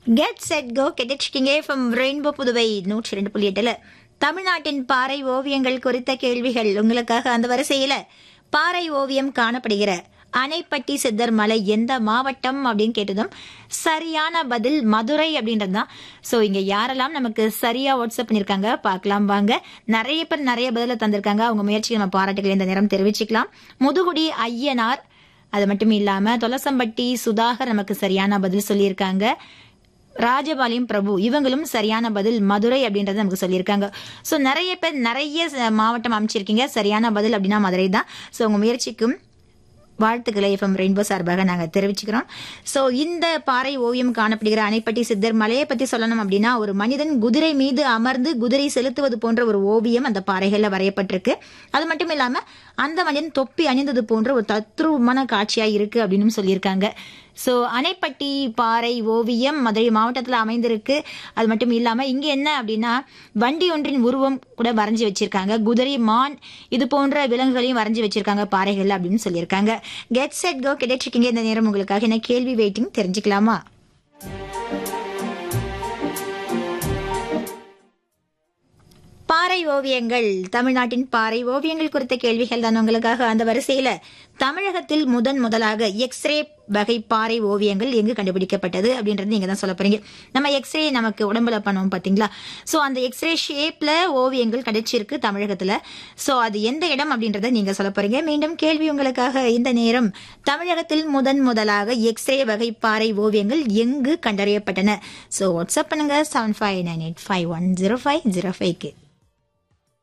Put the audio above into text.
get set go கெட்டிச்சிக்கிங்க from rainbow Puduvai நூற்றி ரெண்டு புள்ளி எட்டுல தமிழ்நாட்டின் பாறை ஓவியங்கள் குறித்த கேள்விகள் உங்களுக்காக அந்த வரிசையில பாறை ஓவியம் காணப்படுகிற அணைப்பட்டி சித்தர் மலை எந்த மாவட்டம் அப்படின்னு கேட்டதும் சரியான பதில் மதுரை அப்படின்றது தான் ஸோ இங்க யாரெல்லாம் நமக்கு சரியா வாட்ஸ்அப் பண்ணிருக்காங்க பார்க்கலாம் வாங்க நிறைய பேர் நிறைய பதில தந்திருக்காங்க அவங்க முயற்சிக்கு நம்ம பாராட்டுகள் இந்த நேரம் தெரிவிச்சுக்கலாம் முதுகுடி ஐயனார் அது மட்டும் இல்லாம தொலசம்பட்டி சுதாகர் நமக்கு சரியான பதில் சொல்லியிருக்காங்க ராஜபாளையம் பிரபு இவங்களும் சரியான பதில் மதுரை அப்படின்றத நமக்கு சொல்லியிருக்காங்க ஸோ நிறைய பேர் நிறைய ச- மாவட்டம் அமைச்சிருக்கீங்க சரியான பதில் அப்படின்னா மதுரை தான் ஸோ உங்க முயற்சிக்கும் வாழ்த்துக்களை எஃப்எம் ரெயின்போ சார்பாக நாங்கள் தெரிவிச்சுக்கிறோம் ஸோ இந்த பாறை ஓவியம் காணப்படுகிற அணைப்பட்டி சித்தர் மலையை பற்றி சொல்லணும் அப்படின்னா ஒரு மனிதன் குதிரை மீது அமர்ந்து குதிரை செலுத்துவது போன்ற ஒரு ஓவியம் அந்த பாறைகளில் வரையப்பட்டிருக்கு அது மட்டும் இல்லாமல் அந்த மனிதன் தொப்பி அணிந்தது போன்ற ஒரு தத்ரூபமான காட்சியாக இருக்கு அப்படின்னு சொல்லியிருக்காங்க ஸோ அணைப்பட்டி பாறை ஓவியம் மதுரை மாவட்டத்தில் அமைந்திருக்கு அது மட்டும் இல்லாமல் இங்கே என்ன அப்படின்னா வண்டி ஒன்றின் உருவம் கூட வரைஞ்சி வச்சிருக்காங்க குதிரை மான் இது போன்ற விலங்குகளையும் வரைஞ்சி வச்சிருக்காங்க பாறைகள் அப்படின்னு சொல்லியிருக்காங்க கெட் செட் கோ கிடைச்சிருக்கீங்க இந்த நேரம் உங்களுக்காக என்ன கேள்வி வெயிட்டிங் தெரிஞ்சுக்கலாமா பாறை ஓவியங்கள் தமிழ்நாட்டின் பாறை ஓவியங்கள் குறித்த கேள்விகள் தான் உங்களுக்காக அந்த வரிசையில தமிழகத்தில் முதன் முதலாக எக்ஸ்ரே வகை பாறை ஓவியங்கள் எங்கு கண்டுபிடிக்கப்பட்டது அப்படின்றது நீங்க தான் சொல்ல போறீங்க நம்ம எக்ஸ்ரே நமக்கு உடம்புல பண்ணுவோம் பாத்தீங்களா சோ அந்த எக்ஸ்ரே ஷேப்ல ஓவியங்கள் கிடைச்சிருக்கு தமிழகத்துல சோ அது எந்த இடம் அப்படின்றத நீங்க சொல்ல போறீங்க மீண்டும் கேள்வி உங்களுக்காக இந்த நேரம் தமிழகத்தில் முதன் முதலாக எக்ஸ்ரே வகை பாறை ஓவியங்கள் எங்கு கண்டறியப்பட்டன சோ வாட்ஸ்அப் பண்ணுங்க seven five nine eight five one zero five zero ஃபைவ்க்கு